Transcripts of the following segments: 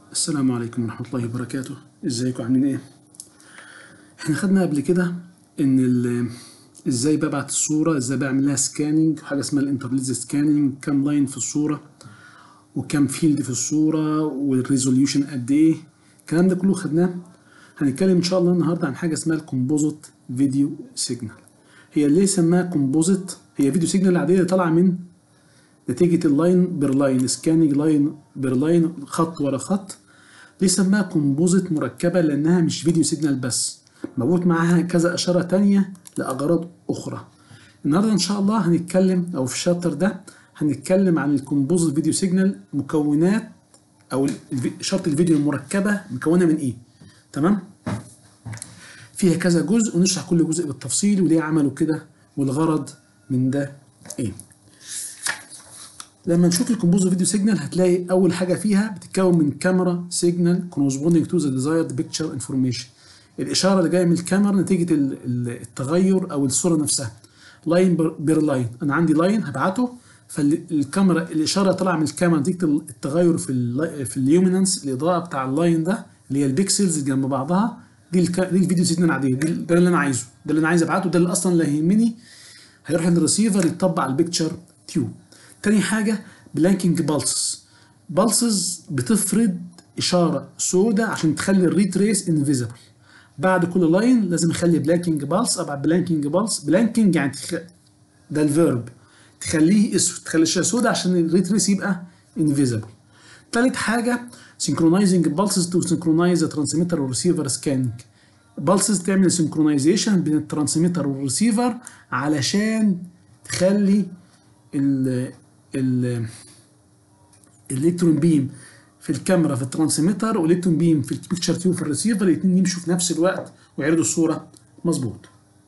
السلام عليكم ورحمة الله وبركاته ازيكم عاملين ايه احنا خدنا قبل كده ان ال- ازاي ببعت الصورة ازاي بعمل لها سكاننج حاجة اسمها الانترليز سكاننج كام لاين في الصورة وكام فيلد في الصورة والريزوليوشن قد ايه الكلام ده كله خدناه هنتكلم ان شاء الله النهارده عن حاجة اسمها الكومبوزيت فيديو سيجنال هي ليه سماها كومبوزيت هي فيديو سيجنال العادية اللي طالعة من نتيجة اللاين بير لاين سكاننج لاين بير لاين خط ورا خط ليه سماها كومبوزيت مركبة لأنها مش فيديو سيجنال بس مربوط معاها كذا إشارة تانية لأغراض أخرى النهاردة إن شاء الله هنتكلم أو في الشابتر ده هنتكلم عن الكومبوزيت فيديو سيجنال مكونات أو الفي- إشارة الفيديو المركبة مكونة من إيه تمام فيها كذا جزء ونشرح كل جزء بالتفصيل وليه عملوا كده والغرض من ده إيه لما نشوف الكومبوز فيديو سيجنال هتلاقي اول حاجه فيها بتتكون من كاميرا سيجنال كورسبوندينج تو ذا ديزايرد بيكتشر انفورميشن الاشاره اللي جايه من الكاميرا نتيجه ال- ال- التغير او الصوره نفسها لاين بير لاين انا عندي لاين هبعته فالكاميرا الاشاره طالعه من الكاميرا نتيجه التغير في ال في اليومينانس الاضاءه بتاع اللاين ده اللي هي البيكسلز اللي جنب بعضها دي الك... دي الفيديو سيجنال العاديه دي ده اللي انا عايزه ده اللي انا عايز ابعته ده اللي اصلا اللي هيهمني هيروح للريسيفر يطبق على البيكتشر تيوب تاني حاجه بلانكينج بالسز بالسز بتفرض اشاره سوداء عشان تخلي الريتريس انفيزبل بعد كل لاين لازم اخلي بلانكينج بالس ابعت بلانكينج بالس بلانكينج يعني تخ... ده الفيرب تخليه اسود تخلي الشاشه سوداء عشان الريتريس يبقى انفيزبل تالت حاجه synchronizing pulses to synchronize the transmitter والريسيفر سكاننج بالسز تعمل سنكرونايزيشن بين الترانسميتر والريسيفر علشان تخلي ال ال الالكترون بيم في الكاميرا في الترانسميتر والالكترون بيم في البيكتشر تيوب في الريسيفر الاثنين يمشوا في نفس الوقت ويعرضوا الصوره مظبوط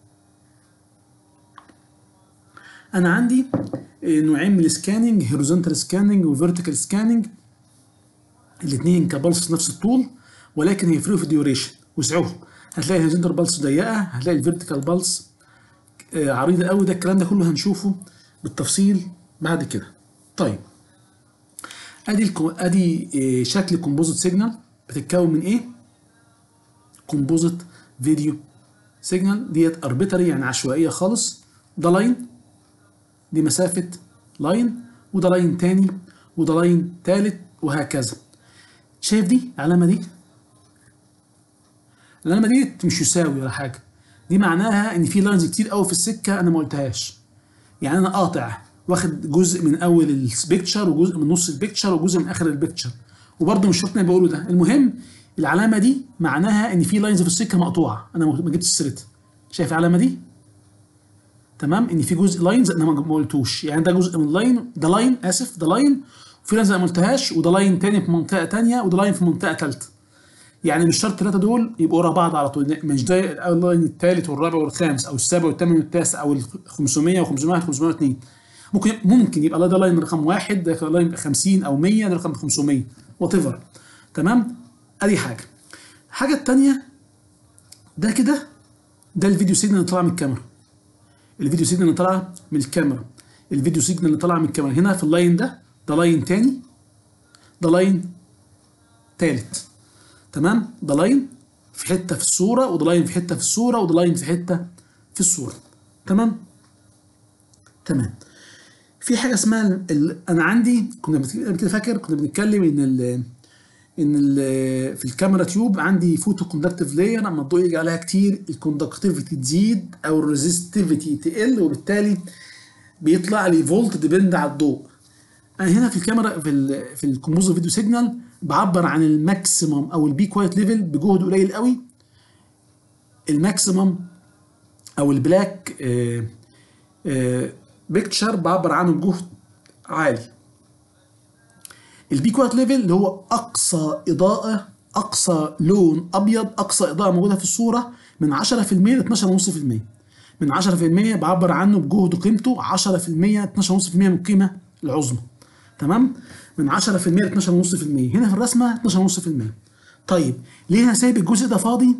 انا عندي آه، نوعين من السكاننج هوريزونتال سكاننج وفيرتيكال سكاننج الاثنين كبلس نفس الطول ولكن هيفرقوا في الديوريشن وسعهم هتلاقي الهوريزونتال بلس ضيقه هتلاقي الفيرتيكال بلس آه، عريضه قوي ده الكلام ده كله هنشوفه بالتفصيل بعد كده طيب ادي الكو... ادي آه، شكل كومبوزيت سيجنال بتتكون من ايه كومبوزيت فيديو سيجنال ديت اربيتري يعني عشوائيه خالص ده لاين دي مسافه لاين وده لاين تاني وده لاين تالت وهكذا شايف دي العلامه دي العلامه دي مش يساوي ولا حاجه دي معناها ان في لاينز كتير قوي في السكه انا ما قلتهاش يعني انا قاطع واخد جزء من اول البيكتشر وجزء من نص البيكتشر وجزء من اخر البيكتشر وبرده مش شفنا بقوله ده المهم العلامه دي معناها ان في لاينز في السكه مقطوعه انا ما جبتش سيرتها شايف العلامه دي تمام ان في جزء لاينز انا ما ما قلتوش يعني ده جزء من لاين ده لاين اسف ده لاين وفي لاينز انا ما قلتهاش وده لاين تاني في منطقه تانيه وده لاين في منطقه ثالثه يعني مش شرط الثلاثه دول يبقوا ورا بعض على طول مش ده اللاين الثالث والرابع والخامس او السابع والثامن والتاسع او ال 500 و501 502 ممكن ممكن يبقى ده لاين رقم واحد ده لاين 50 او 100 ده رقم 500 وات ايفر تمام ادي حاجه الحاجه الثانيه ده كده ده الفيديو سيجنال اللي طالع من الكاميرا الفيديو سيجنال اللي طالع من الكاميرا الفيديو سيجنال اللي طالع من الكاميرا هنا في اللاين ده ده لاين تاني ده لاين تالت تمام ده لاين في حته في الصوره وده لاين في حته في الصوره وده لاين في حته في الصوره تمام تمام في حاجه اسمها ال... ال... انا عندي كنا بت- قبل كده فاكر كنا بنتكلم ان ال... ان ال... في الكاميرا تيوب عندي فوتو كوندكتيف لاير لما الضوء يجي عليها كتير الكوندكتيفيتي تزيد او الريزستيفيتي تقل وبالتالي بيطلع لي فولت ديبند على الضوء انا هنا في الكاميرا في ال في الكومبوزيت فيديو سيجنال بعبر عن الماكسيمم او البي كوايت ليفل بجهد قليل قوي الماكسيمم او البلاك آه آه بيكتشر بعبر عنه بجهد عالي البي كوايت ليفل اللي هو اقصى اضاءه اقصى لون ابيض اقصى اضاءه موجوده في الصوره من 10% ل 12.5% من 10% بعبر عنه بجهد قيمته 10% 12.5% من القيمه العظمى تمام من 10% ل 12.5% هنا في الرسمه 12.5% طيب ليه انا سايب الجزء ده فاضي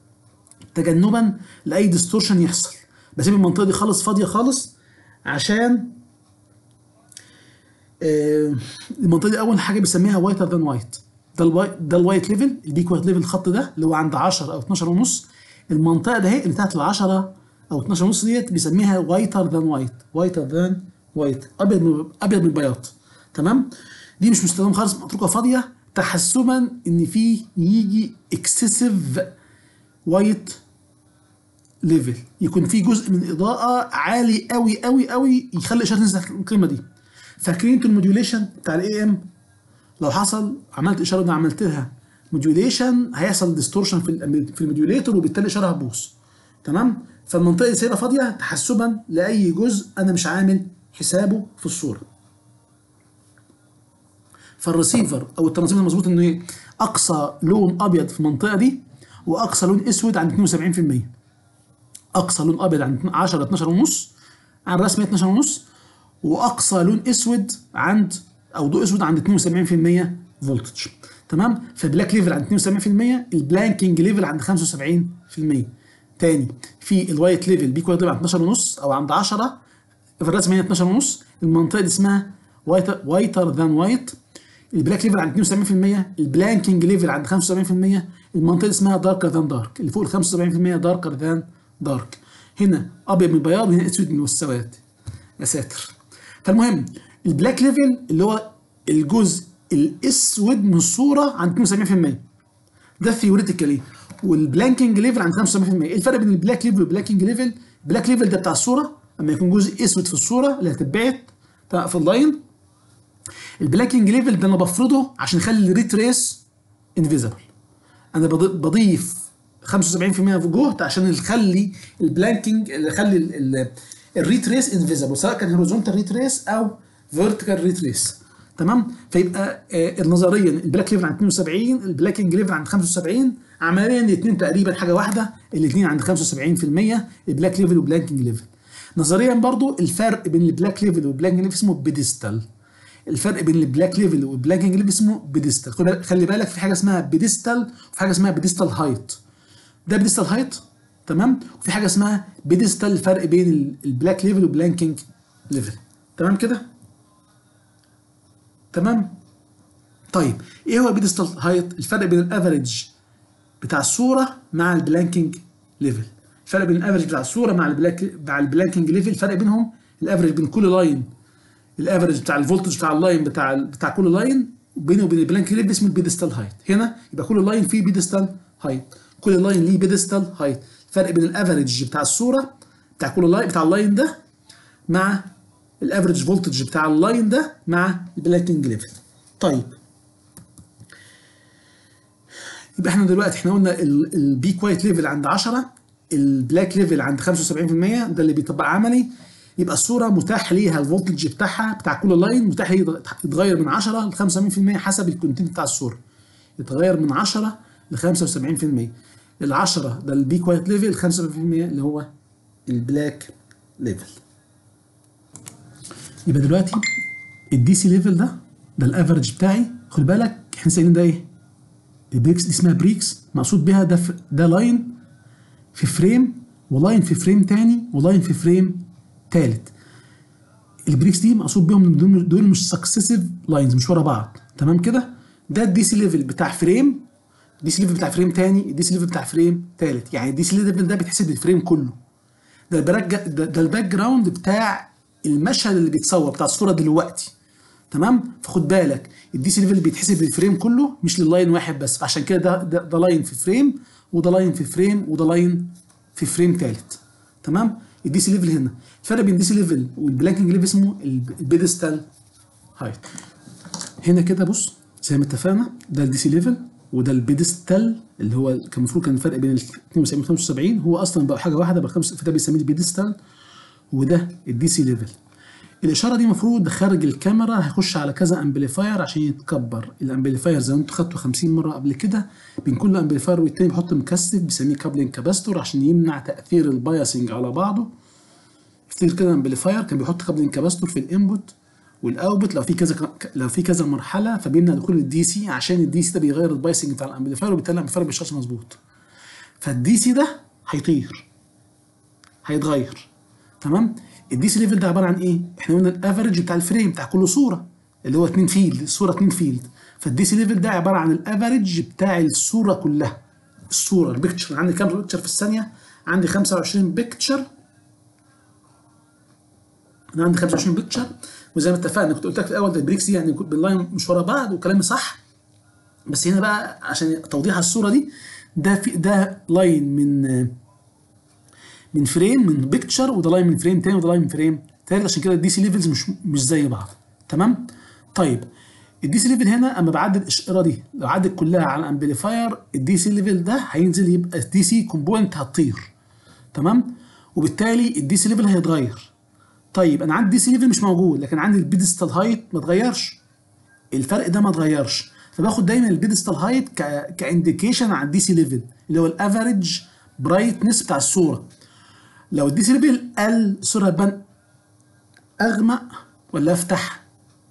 تجنبا لاي ديستورشن يحصل بسيب المنطقه دي خالص فاضيه خالص عشان آه، المنطقه دي اول حاجه بنسميها وايتر ذان وايت ده الوايت ده الوايت ليفل البيك وايت ليفل الخط ده اللي هو عند 10 او 12 ونص المنطقه ده هي اللي تحت ال 10 او 12 ونص ديت بيسميها وايتر ذان وايت وايتر ذان وايت ابيض من ابيض من البياض تمام دي مش مستخدمه خالص متروكه فاضيه تحسبا ان في يجي اكسسيف وايت ليفل يكون في جزء من الاضاءه عالي قوي قوي قوي يخلي اشاره تنزل القيمه دي فاكرين انتوا الموديوليشن بتاع الاي ام لو حصل عملت اشاره دي عملت لها موديوليشن هيحصل ديستورشن في ال في الموديوليتور وبالتالي الاشاره هتبوظ تمام فالمنطقه دي سايبه فاضيه تحسبا لاي جزء انا مش عامل حسابه في الصوره فالريسيفر او الترانسميتر المظبوط انه ايه اقصى لون ابيض في المنطقه دي واقصى لون اسود عند 72% اقصى لون ابيض عند 10 12 ونص على الرسمه 12 ونص واقصى لون اسود عند او ضوء اسود عند 72% فولتج تمام فالبلاك ليفل عند 72% البلانكينج ليفل عند 75% تاني في الوايت ليفل بيك وايت ليفل عند 12 ونص او عند 10 في الرسم هنا 12 ونص المنطقه دي اسمها وايتر وايتر ذان وايت البلاك ليفل عند 72% البلانكينج ليفل عند 75% المنطقه دي اسمها داركر ذان دارك اللي فوق ال 75% داركر ذان دارك هنا ابيض من البياض وهنا اسود من السواد يا ساتر فالمهم البلاك ليفل اللي هو الجزء الاسود من الصوره عند 72% ده ثيوريتيكالي والبلانكينج ليفل عند 75% ايه الفرق بين البلاك ليفل والبلانكينج ليفل البلاك ليفل ده بتاع الصوره اما يكون جزء اسود في الصوره اللي هتتبعت في اللاين البلاكينج ليفل ده انا بفرضه عشان اخلي الريت ريس انفيزبل انا بضيف 75% في جهد عشان نخلي البلانكينج نخلي الريت ريس انفيزبل سواء كان هوريزونتال ريت ريس او فيرتيكال ريت ريس تمام فيبقى آه نظريا البلاك ليفل عند 72 البلاكينج ليفل عند 75 عمليا الاثنين تقريبا حاجه واحده الاثنين عند 75% البلاك ليفل والبلانكينج ليفل نظريا برضو الفرق بين البلاك ليفل والبلانكينج ليفل اسمه بيدستال الفرق بين البلاك ليفل والبلانكينج ليفل اسمه بيدستال خلي بالك في حاجه اسمها بيدستال وفي حاجه اسمها بيدستال هايت ده بيدستال هايت تمام وفي حاجه اسمها بيدستال الفرق بين البلاك ليفل والبلانكينج ليفل تمام كده تمام طيب ايه هو بيدستال هايت الفرق بين الافريج بتاع الصوره مع البلانكينج ليفل الفرق بين الافريج بتاع الصوره مع البلاك مع البلانكينج ليفل الفرق بينهم الافريج بين كل لاين الافريج بتاع الفولتج بتاع اللاين بتاع بتاع كل لاين بينه وبين البلانكينج ليفل اسمه البيدستال هايت هنا يبقى كل لاين فيه بيدستال هايت كل لاين ليه بيدستال هايت الفرق بين الافريج بتاع الصوره بتاع كل لاين بتاع اللاين ده مع الافريج فولتج بتاع اللاين ده مع البلانكينج ليفل طيب يبقى احنا دلوقتي احنا قلنا البيك وايت ليفل عند 10 البلاك ليفل عند 75% ده اللي بيطبق عملي يبقى الصوره متاح ليها الفولتج بتاعها بتاع كل لاين متاح يتغير من 10 ل 75% حسب الكونتنت بتاع الصوره يتغير من 10 ل 75% ال 10 ده البيك وايت ليفل 75% اللي هو البلاك ليفل يبقى دلوقتي الدي سي ليفل ده ده الافرج بتاعي خد بالك احنا سايبين ده ايه البريكس دي اسمها بريكس مقصود بيها ده ده لاين في فريم ولاين في فريم تاني ولاين في فريم تالت البريكس دي مقصود بيهم دول, دول مش سكسيسيف لاينز مش ورا بعض تمام كده ده الدي سي ليفل بتاع فريم الدي سي ليفل بتاع فريم تاني الدي سي ليفل بتاع فريم تالت يعني الدي سي ليفل ده بيتحسب الفريم كله ده البراك ده, ده الباك جراوند بتاع المشهد اللي بيتصور بتاع الصوره دلوقتي تمام فخد بالك الدي سي ليفل بيتحسب للفريم كله مش لللاين واحد بس فعشان كده ده, ده ده لاين في فريم وده لاين في فريم وده لاين في فريم ثالث تمام الدي سي ليفل هنا الفرق بين الدي سي ليفل والبلانكينج ليفل اسمه البيدستال هايت هنا كده بص زي ما اتفقنا ده الدي سي ليفل وده البيدستال اللي هو كان المفروض كان الفرق بين ال 72 و 75 هو اصلا بقى حاجه واحده بقى خمس فده بيسميه البيدستال وده الدي سي ليفل الاشاره دي المفروض خارج الكاميرا هيخش على كذا امبليفاير عشان يتكبر الامبليفاير زي ما انتوا خدتوا 50 مره قبل كده بين كل امبليفاير والتاني بيحط مكثف بيسميه كابلنج كاباستور عشان يمنع تاثير البايسنج على بعضه كتير كده امبليفاير كان بيحط كابلنج كاباستور في الانبوت والاوتبوت لو في كذا لو في كذا مرحله فبيمنع دخول الدي سي عشان الدي سي ده بيغير البايسنج بتاع الامبليفاير وبالتالي الامبليفاير ما بيشتغلش مظبوط فالدي سي ده هيطير هيتغير تمام الدي سي ليفل ده عباره عن ايه؟ احنا قلنا الافرج بتاع الفريم بتاع كل صوره اللي هو 2 فيلد الصوره 2 فيلد فالدي سي ليفل ده عباره عن الافريج بتاع الصوره كلها الصوره البيكتشر عندي كام بيكتشر في الثانيه عندي 25 بيكتشر انا عندي 25 بيكتشر وزي ما اتفقنا كنت قلت لك في الاول البريكس دي يعني باللاين مش ورا بعض وكلامي صح بس هنا بقى عشان توضيح الصوره دي ده في ده لاين من من فريم من بيكتشر وده لاين من فريم تاني وده لاين من فريم تالت عشان كده الدي سي ليفلز مش مش زي بعض تمام طيب الدي سي ليفل هنا اما بعدل الاشاره دي لو عدت كلها على الامبليفاير الدي سي ليفل ده هينزل يبقى الدي سي كومبوننت هتطير تمام وبالتالي الدي سي ليفل هيتغير طيب انا عندي دي سي ليفل مش موجود لكن عندي البيدستال هايت ما اتغيرش الفرق ده ما اتغيرش فباخد دايما البيدستال هايت ك كانديكيشن على الدي سي ليفل اللي هو الافريج برايتنس بتاع الصوره لو الدي سي ليفل قل الصوره هتبان اغمق ولا افتح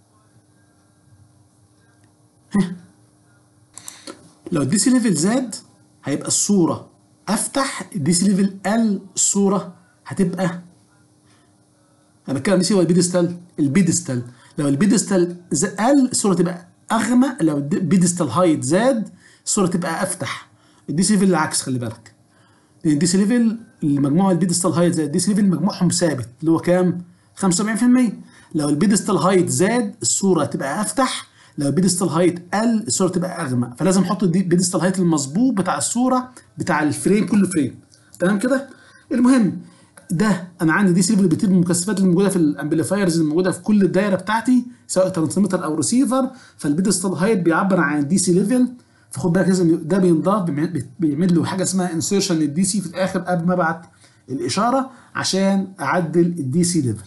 لو الدي سي ليفل زاد هيبقى الصوره افتح الدي سي ليفل قل الصوره هتبقى انا بتكلم دي سي هو البيدستال البيدستال لو البيدستال قل الصوره تبقى اغمق لو البيدستال هايت زاد الصوره تبقى افتح الدي سي ليفل العكس خلي بالك لان الدي سي ليفل المجموع البيدستال هايت زاد الدي سي ليفل مجموعهم ثابت اللي هو كام 75% لو البيدستال هايت زاد الصوره تبقى افتح لو البيدستال هايت قل الصوره تبقى اغمق فلازم احط البيدستال هايت المظبوط بتاع الصوره بتاع الفريم كل فريم تمام كده المهم ده انا عندي دي سيلفر بتجيب المكثفات اللي موجوده في الامبليفايرز اللي موجوده في كل الدايره بتاعتي سواء ترانسميتر او ريسيفر فالبيدستال هايت بيعبر عن الدي سي ليفل فخد بالك لازم ده بينضاف بيعمل له حاجه اسمها انسيرشن للدي سي في الاخر قبل ما ابعت الاشاره عشان اعدل الدي سي ليفل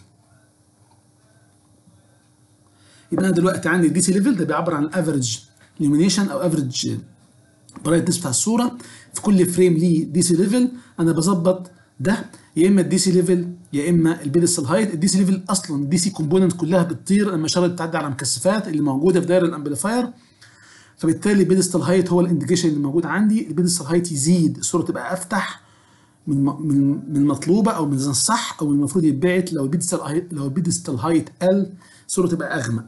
يبقى انا دلوقتي عندي الدي سي ليفل ده بيعبر عن الافريج illumination او افريج برايتنس بتاع الصوره في كل فريم ليه دي سي ليفل انا بظبط ده يا اما الدي سي ليفل يا اما البيدستال هايت الدي سي ليفل اصلا الدي سي كومبوننت كلها بتطير لما الاشاره بتعدي على المكثفات اللي موجوده في دايره الامبليفاير فبالتالي البيدستال هايت هو الانديكيشن اللي موجود عندي البيدستال هايت يزيد الصوره تبقى افتح من من من المطلوبه او من الصح او المفروض يتبعت لو البيدستال هايت لو البيدستال هايت قل الصوره تبقى اغمق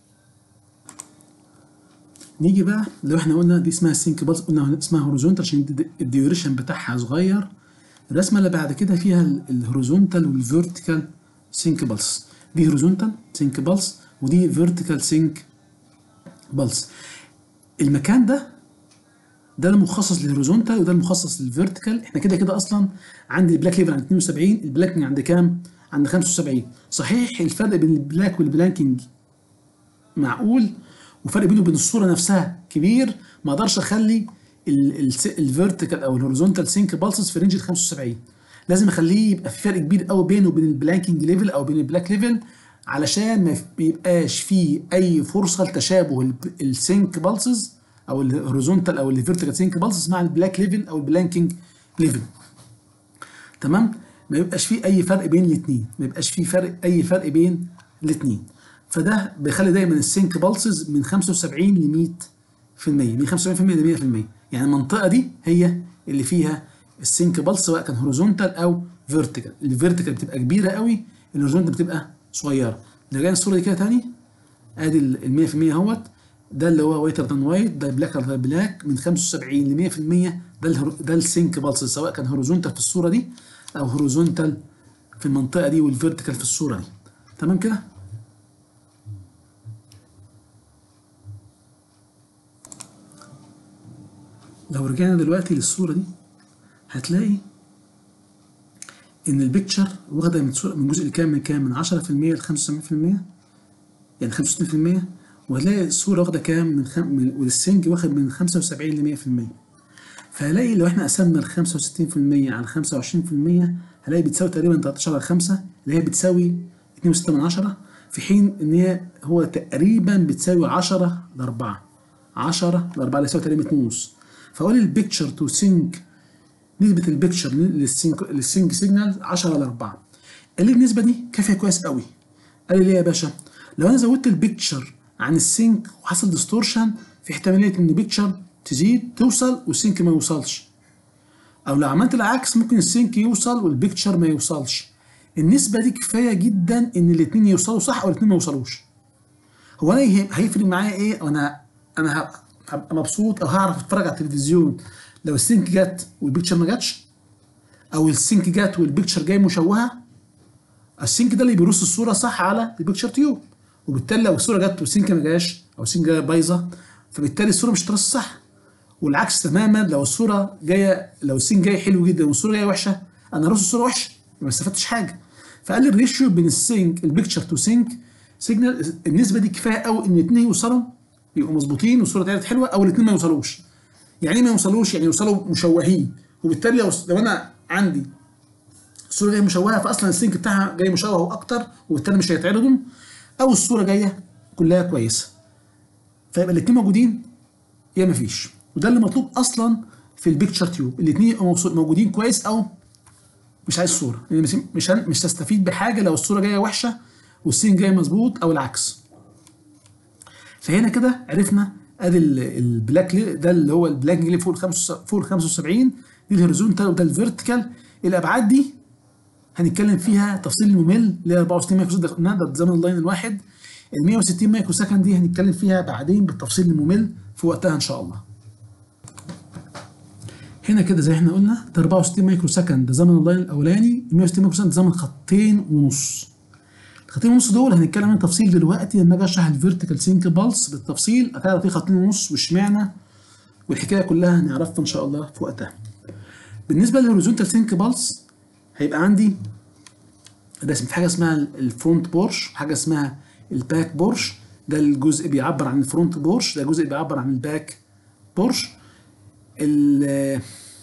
نيجي بقى لو احنا قلنا دي اسمها سينك بالز قلنا اسمها هوريزونتال عشان الديوريشن بتاعها صغير الرسمه اللي بعد كده فيها الهوريزونتال والفيرتيكال سينك بالز دي هوريزونتال سينك بالز ودي فيرتيكال سينك بالز المكان ده ده المخصص للهوريزونتال وده المخصص للفيرتيكال احنا كده كده اصلا عندي البلاك ليفل عند 72 البلاكنج عند كام عند 75 صحيح الفرق بين البلاك والبلانكينج معقول وفرق بينه وبين الصوره نفسها كبير ما اقدرش اخلي الفيرتيكال او الهوريزونتال سينك بالسز في رينج ال 75 لازم اخليه يبقى في فرق كبير قوي بينه وبين البلانكينج ليفل او بين البلاك ليفل علشان ما يبقاش فيه اي فرصه لتشابه السينك بالسز او الهوريزونتال او الفيرتيكال سينك بالسز مع البلاك ليفل او البلانكينج ليفل تمام ما يبقاش فيه اي فرق بين الاثنين ما يبقاش فيه فرق اي فرق بين الاثنين فده بيخلي دايما السينك بالسز من 75 ل 100% من 75% ل 100% يعني المنطقه دي هي اللي فيها السينك بالس سواء كان هوريزونتال او فيرتيكال الفيرتيكال بتبقى كبيره قوي الهوريزونتال بتبقى صغيره رجعنا الصوره دي كده تاني ادي ال 100% اهوت ده اللي هو وايتر ذان وايت ده بلاك ذان بلاك من 75 ل 100% ده الهر... ده السينك بالس سواء كان هوريزونتال في الصوره دي او هوريزونتال في المنطقه دي والفيرتيكال في الصوره دي تمام كده لو رجعنا دلوقتي للصورة دي هتلاقي إن البيكتشر واخدة من صورة من جزء الكام من كام من 10% ل 75% يعني 65% وهتلاقي الصورة واخدة كام من, خم... من والسنج واخد من 75 ل 100% فهلاقي لو احنا قسمنا ال 65% على 25% هلاقي بتساوي تقريبا 13 على 5 اللي هي بتساوي 2.6 من 10 في حين ان هي هو تقريبا بتساوي 10 ل 4 10 ل 4 اللي يساوي تقريبا 2 ونص فاقول البيكتشر تو سينك نسبة البيكتشر للسينك للسينك سيجنال 10 ل 4 قال لي النسبة دي كافية كويس قوي قال لي ليه يا باشا لو انا زودت البيكتشر عن السينك وحصل ديستورشن في احتمالية ان البيكتشر تزيد توصل والسينك ما يوصلش او لو عملت العكس ممكن السينك يوصل والبيكتشر ما يوصلش النسبة دي كفاية جدا ان الاتنين يوصلوا صح او الاتنين ما يوصلوش هو انا هيفرق معايا ايه وانا انا ه- هبقى مبسوط او هعرف اتفرج على التلفزيون لو السينك جت والبيكتشر ما جاتش او السينك جت والبيكتشر جاي مشوهه السينك ده اللي بيرص الصوره صح على البيكتشر تيوب وبالتالي لو الصوره جت والسينك ما جاش او السينك جايه بايظه فبالتالي الصوره مش هترص صح والعكس تماما لو الصوره جايه لو السينك جاي حلو جدا والصوره جايه وحشه انا هرص الصوره وحشه ما استفدتش حاجه فقال لي الريشيو بين السينك البيكتشر تو سينك سيجنال النسبه دي كفايه قوي ان الاثنين يوصلوا يبقوا مظبوطين والصوره طلعت حلوه او الاثنين ما يوصلوش يعني ايه ما يوصلوش يعني يوصلوا مشوهين وبالتالي لو لو انا عندي الصوره جايه مشوهه فاصلا السينك بتاعها جاي مشوه اكتر وبالتالي مش هيتعرضوا او الصوره جايه كلها كويسه فيبقى الاثنين موجودين يا مفيش وده اللي مطلوب اصلا في البيكتشر تيوب الاثنين يبقوا موصو- موجودين كويس او مش عايز صوره لان مش مش هن- مش هستفيد بحاجه لو الصوره جايه وحشه والسين جاي مظبوط او العكس فهنا كده عرفنا ادي ال- البلاك لي- ده اللي هو البلاك اللي فوق ال 75 فوق ال 75 دي الهوريزونتال وده الفيرتيكال الابعاد دي هنتكلم فيها تفصيل ممل اللي هي 64 مايكرو سكند قلنا ده زمن اللاين الواحد ال 160 مايكرو سكند دي هنتكلم فيها بعدين بالتفصيل الممل في وقتها ان شاء الله هنا كده زي احنا قلنا ده 64 مايكرو سكند ده زمن اللاين الاولاني ال 160 مايكرو سكند ده زمن خطين ونص الخطين ونص دول هنتكلم عن تفصيل دلوقتي لما اجي اشرح الفيرتيكال سينك بالس بالتفصيل هتعرف ايه خطين ونص واشمعنى والحكايه كلها هنعرفها ان شاء الله في وقتها بالنسبه للهوريزونتال سينك بالس هيبقى عندي رسم في حاجه اسمها الفرونت بورش وحاجه اسمها الباك بورش ده الجزء بيعبر عن الفرونت بورش ده جزء بيعبر عن الباك بورش ال-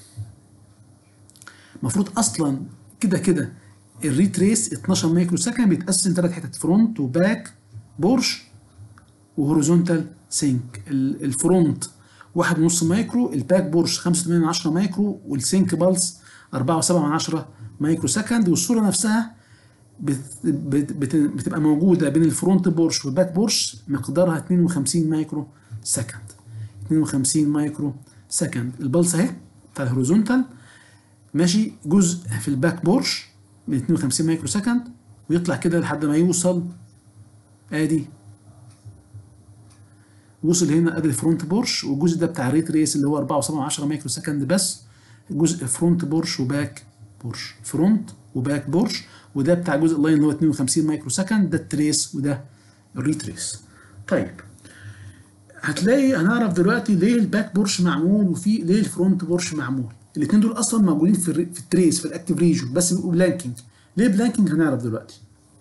المفروض اصلا كده كده الريتريس 12 مايكرو سكند بيتقسم ثلاث حتت فرونت وباك بورش وهوريزونتال سينك ال- الفرونت واحد ونص مايكرو الباك بورش 85 من 10 مايكرو والسينك بالس 4.7 من 10 مايكرو سكند والصوره نفسها بت بت بت بتبقى موجوده بين الفرونت بورش والباك بورش مقدارها 52 مايكرو سكند 52 مايكرو سكند البلس اهي بتاع الهوريزونتال ماشي جزء في الباك بورش من 52 مايكرو سكند ويطلع كده لحد ما يوصل ادي وصل هنا ادي الفرونت بورش والجزء ده بتاع الريت ريس اللي هو 4.7 مايكرو سكند بس جزء فرونت بورش وباك بورش فرونت وباك بورش وده بتاع جزء اللاين اللي هو 52 مايكرو سكند ده التريس وده الريتريس طيب هتلاقي هنعرف دلوقتي ليه الباك بورش معمول وفي ليه الفرونت بورش معمول الاثنين دول اصلا موجودين في الري- في التريس في الاكتيف ريجون بس بيبقوا بلانكينج ليه بلانكينج هنعرف دلوقتي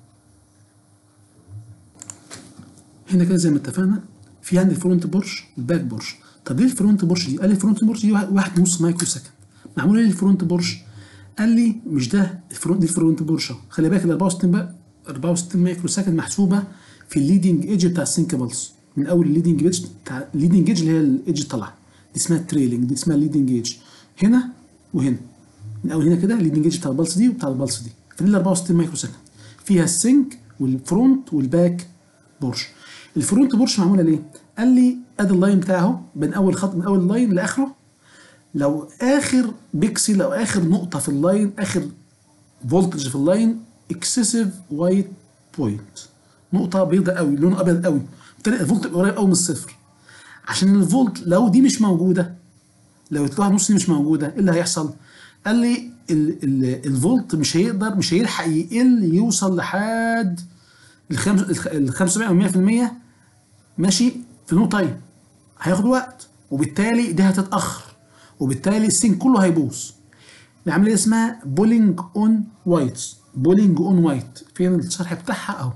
هنا كده زي ما اتفقنا في عندي الفرونت بورش والباك بورش طب ليه الفرونت بورش دي قال لي الفرونت بورش دي واحد واحد ونص مايكرو سكند معمول ايه الفرونت بورش قال لي مش ده الفرونت دي الفرونت بورش أهو. خلي بالك ال 64 بقى 64 مايكرو سكند محسوبه في الليدنج ايدج بتاع السينك بالس من اول الليدنج ايدج بتاع الليدنج ايدج اللي هي الايدج طالعه دي اسمها التريلنج دي اسمها الليدنج ايدج هنا وهنا من اول هنا كده الليدنج ايدج بتاع البلس دي وبتاع البلس دي فدي ال 64 مايكرو سكند فيها السينك والفرونت والباك بورش الفرونت بورش معموله ليه؟ قال لي ادي اللاين بتاعه من اول خط من اول لاين لاخره لو اخر بيكسل او اخر نقطه في اللاين اخر فولتج في اللاين اكسسيف وايت بوينت نقطه بيضاء قوي لون ابيض قوي بالتالي الفولت يبقى قريب قوي من الصفر عشان الفولت لو دي مش موجوده لو الواحد نص دي مش موجوده ايه اللي هيحصل؟ قال لي ال ال الفولت مش هيقدر مش هيلحق يقل يوصل لحد الخمس ال 75 او 100% ماشي في نو تايم هياخد وقت وبالتالي دي هتتاخر وبالتالي السين كله هيبوظ العمليه اسمها بولينج اون وايتس بولينج اون وايت فين الشرح بتاعها اهو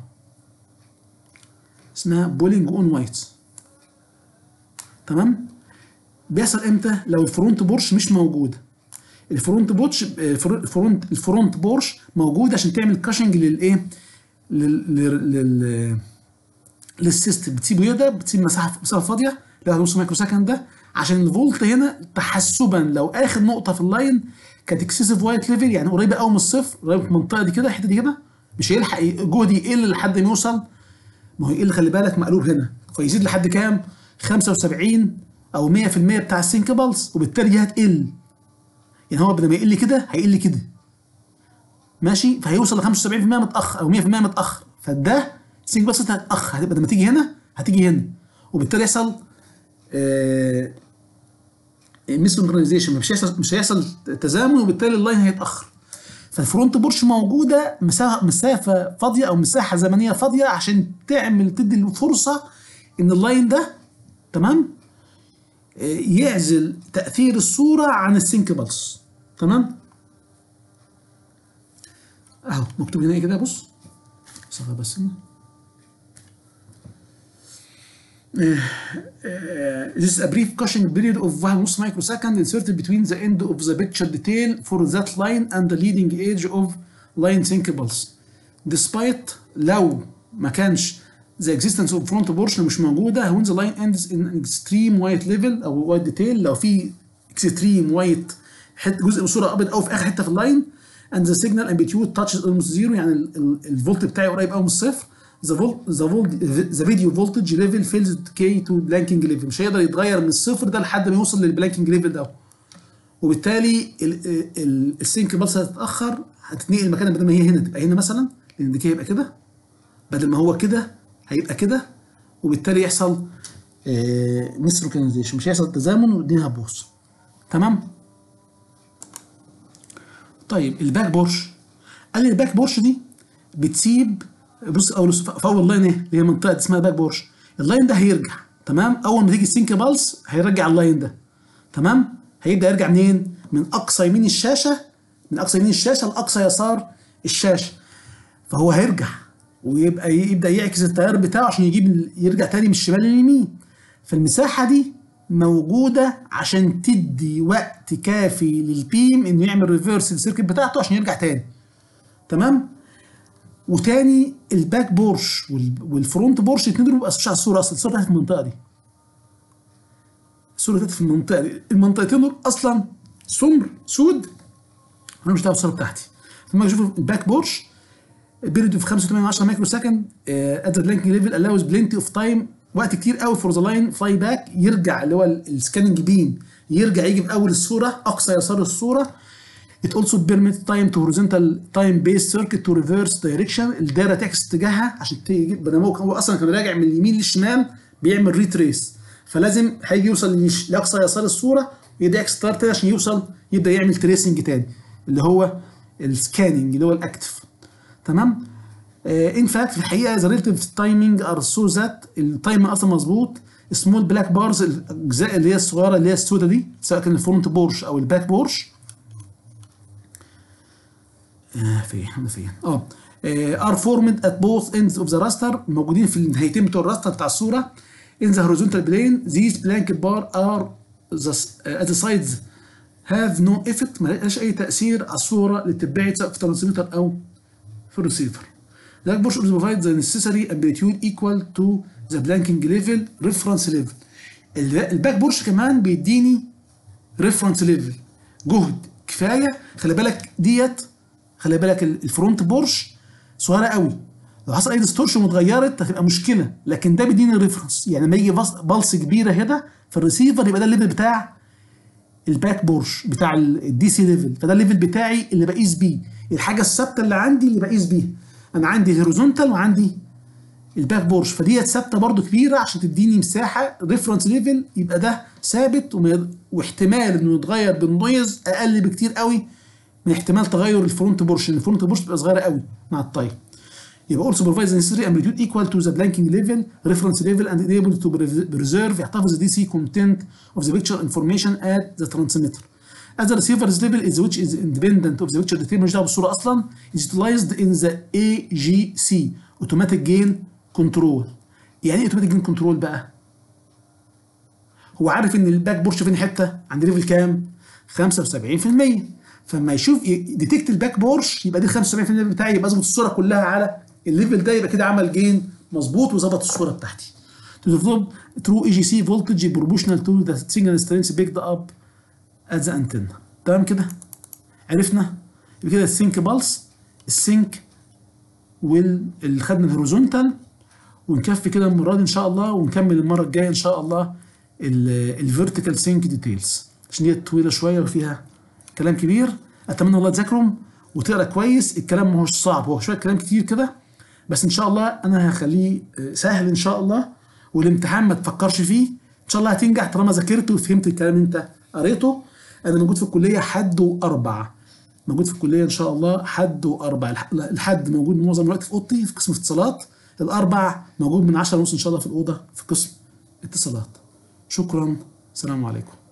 اسمها بولينج اون وايتس تمام بيحصل امتى لو الفرونت بورش مش موجوده الفرونت بورش الفرونت الفرونت بورش موجود عشان تعمل كاشنج للايه لل لل لل للسيستم بتسيبه يقدر بتسيب مساحه مساحه فاضيه اللي هو نص مايكرو سكند ده عشان الفولت هنا تحسبا لو اخر نقطه في اللاين كانت اكسسيف وايت ليفل يعني قريبه قوي من الصفر قريبه من المنطقه دي كده الحته دي كده مش هيلحق جهد يقل لحد ما يوصل ما هو يقل خلي بالك مقلوب هنا فيزيد لحد كام 75 او 100% بتاع السينك بالس وبالتالي دي هتقل يعني هو بدل ما يقل كده هيقل كده ماشي فهيوصل ل 75% متاخر او 100% متاخر فده سينك بالس هتتاخر هتبقى لما تيجي هنا هتيجي هنا وبالتالي يحصل ميسنكرونايزيشن مش هيحصل مش هيحصل تزامن وبالتالي اللاين هيتاخر فالفرونت بورش موجوده مسافه مسافه فاضيه او مساحه زمنيه فاضيه عشان تعمل تدي الفرصه ان اللاين ده تمام آه، يعزل تاثير الصوره عن السينك بلس تمام اهو مكتوب هنا إيه كده بص صفحه بس هنا. Uh, this is a brief caution period of 1.5 microsecond inserted between the end of the picture detail for that line and the leading edge of line sync pulse. Despite لو ما كانش the existence of front portion مش موجودة when the line ends in an extreme white level أو white detail لو في extreme white حته جزء من الصورة أبيض أوي في آخر حتة في اللاين and the signal amplitude touches almost zero يعني ال- ال- الفولت بتاعي قريب قوي من الصفر the volt the volt the video voltage level fails to decay to blanking level مش هيقدر يتغير من الصفر ده لحد ما يوصل للبلانكينج ليفل ده وبالتالي ال- ال- السينك بلس هتتاخر هتتنقل مكانها بدل ما هي هنا تبقى هنا مثلا لان الديكي هيبقى كده بدل ما هو كده هيبقى كده وبالتالي يحصل ميستروكانيزيشن مش هيحصل تزامن والدنيا هتبوظ تمام طيب الباك بورش قال لي الباك بورش دي بتسيب بص اول في اول لاين ايه اللي هي منطقه اسمها باك بورش اللاين ده هيرجع تمام اول ما تيجي السينك بالس هيرجع اللاين ده تمام هيبدا يرجع منين من اقصى يمين الشاشه من اقصى يمين الشاشه لاقصى يسار الشاشه فهو هيرجع ويبقى يبدا يعكس التيار بتاعه عشان يجيب ال- يرجع تاني من الشمال لليمين فالمساحه دي موجوده عشان تدي وقت كافي للبيم انه يعمل ريفيرس السيركت بتاعته عشان يرجع تاني تمام وتاني الباك بورش وال- والفرونت بورش الاثنين دول ما بيبقاش على الصوره اصلا الصوره بتاعت في المنطقه دي الصوره بتاعت في المنطقه دي المنطقتين دول اصلا سمر سود انا مش دعوه بالصوره بتاعتي لما اشوف الباك بورش بيريد في 5.8 مايكرو سكند ات ذا لينك ليفل allows plenty اوف تايم وقت كتير قوي فور ذا لاين فلاي باك يرجع اللي هو السكاننج بيم يرجع يجي في اول الصوره اقصى يسار الصوره It also permits time to horizontal time based circuit to reverse direction الدايره تعكس اتجاهها عشان تيجي بدل ما هو هو اصلا كان راجع من اليمين للشمال بيعمل ريتريس فلازم هيجي يوصل ليش- لاقصى يسار الصوره ويبدا يعكس التيار تاني عشان يوصل يبدا يعمل تريسنج تاني اللي هو السكاننج اللي هو الاكتف تمام ان فاكت في الحقيقه ذا ريليتيف تايمينج ار سو ذات التايم اصلا مظبوط سمول بلاك بارز الاجزاء اللي هي الصغيره اللي هي السوداء دي سواء كان الفرونت بورش او الباك بورش آه فين احنا فين اه ار فورمد ات بوث اندز اوف ذا راستر موجودين في النهايتين بتوع الراستر بتاع الصوره in the horizontal plane these blank bar are the, uh, at the sides have no effect ما لهاش اي تاثير على الصوره اللي بتتبعت سواء في الترانسميتر او في الريسيفر That portion provides the necessary amplitude equal to the blanking level reference level. الب- الباك بورش كمان بيديني ريفرنس ليفل جهد كفايه خلي بالك ديت خلي بالك ال- الفرونت بورش صغيره قوي لو حصل اي ديستورشن واتغيرت هتبقى مشكله لكن ده بيديني ريفرنس يعني لما يجي بلس- بلس كبيره كده في الريسيفر يبقى ده الليفل بتاع الباك بورش بتاع الدي سي ليفل فده الليفل بتاعي اللي بقيس بيه الحاجه الثابته اللي عندي اللي بقيس بيها انا عندي هوريزونتال وعندي الباك بورش فديت ثابته برضو كبيره عشان تديني مساحه ريفرنس ليفل يبقى ده ثابت وما يض- واحتمال انه يتغير بالنويز اقل بكتير قوي من احتمال تغير الفرونت بورش لان الفرونت بورش بتبقى صغيره قوي مع التايم يبقى also provides the necessary amplitude equal to the blanking level reference level and enable to preserve يحتفظ the DC content of the picture information at the transmitter. As the receiver's level is which is independent of the picture detail مش دعوه بالصوره اصلا is utilized in the AGC automatic gain control. يعني ايه automatic gain control بقى؟ هو عارف ان الباك بورش فين حته عند ليفل كام 75% فلما يشوف ديتكت الباك بورش يبقى دي 75% بتاعي يبقى اظبط الصوره كلها على الليفل ده يبقى كده عمل جين مظبوط وظبط الصوره بتاعتي to develop true EGC voltage proportional to the signal strength picked up at the antenna تمام كده عرفنا يبقى كده السينك بالس السينك واللي خدنا الهوريزونتال ونكفي كده المره دي ان شاء الله ونكمل المره الجايه ان شاء الله الفيرتيكال سينك ديتيلز عشان دي طويله شويه وفيها كلام كبير اتمنى الله تذاكرهم وتقرا كويس الكلام ما هوش صعب هو شويه كلام كتير كده بس ان شاء الله انا هخليه آه، سهل ان شاء الله والامتحان ما تفكرش فيه ان شاء الله هتنجح طالما ذاكرت وفهمت الكلام اللي انت قريته انا موجود في الكليه حد واربع موجود في الكليه ان شاء الله حد واربع الح- الحد موجود معظم الوقت في اوضتي في قسم اتصالات الاربع موجود من 10 ونص ان شاء الله في الاوضه في قسم اتصالات شكرا السلام عليكم